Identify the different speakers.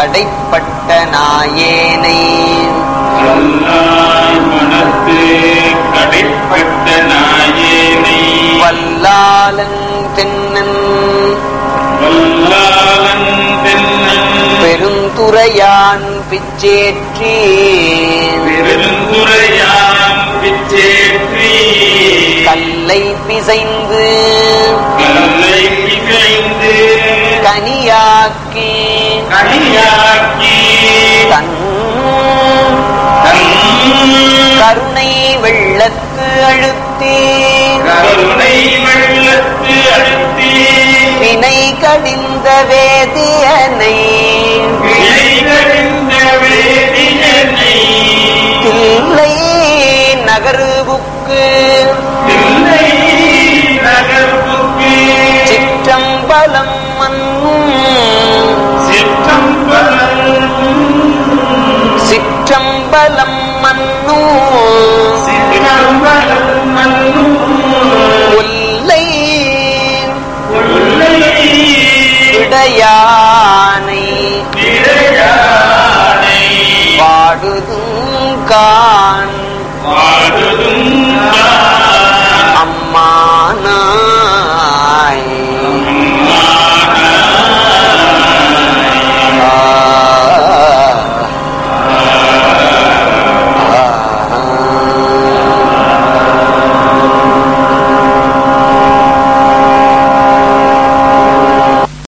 Speaker 1: கடைப்பட்ட நாயேனை
Speaker 2: வல்லார் மனத்து கடைப்பட்ட நாயேனை
Speaker 1: வல்லாலன் தென்னன்
Speaker 2: வல்லாளன் தென்னன்
Speaker 1: பெருந்துரையான் பிச்சேற்றி
Speaker 2: பெருந்துரையான் பிச்சேற்றி
Speaker 1: கல்லை பிசைந்து
Speaker 2: கல்லை பிசைந்து
Speaker 1: கனியாக்கி
Speaker 2: கனியாக்கி
Speaker 1: தன்
Speaker 2: தன்
Speaker 1: கருணை வெள்ளத்து அழுத்தி
Speaker 2: கருணை வெள்ளத்து அழுத்தி
Speaker 1: வினை கடிந்த வேதியனை
Speaker 2: விளைகழிந்த வேதியனை
Speaker 1: தில்லை நகருவுக்கு
Speaker 2: தில்லை நகர்வுக்கு
Speaker 1: சிற்றம்பலம் மன்னும்
Speaker 2: சிற்றம்பலம்
Speaker 1: சிற்றம்பலம் மன்னும்
Speaker 2: சிற்றம்பலம் மன்னும்
Speaker 1: ஒல்லை
Speaker 2: கொல்லை
Speaker 1: இடையானை
Speaker 2: இடையானை
Speaker 1: பாடுதும் கான்
Speaker 2: பாடுதும்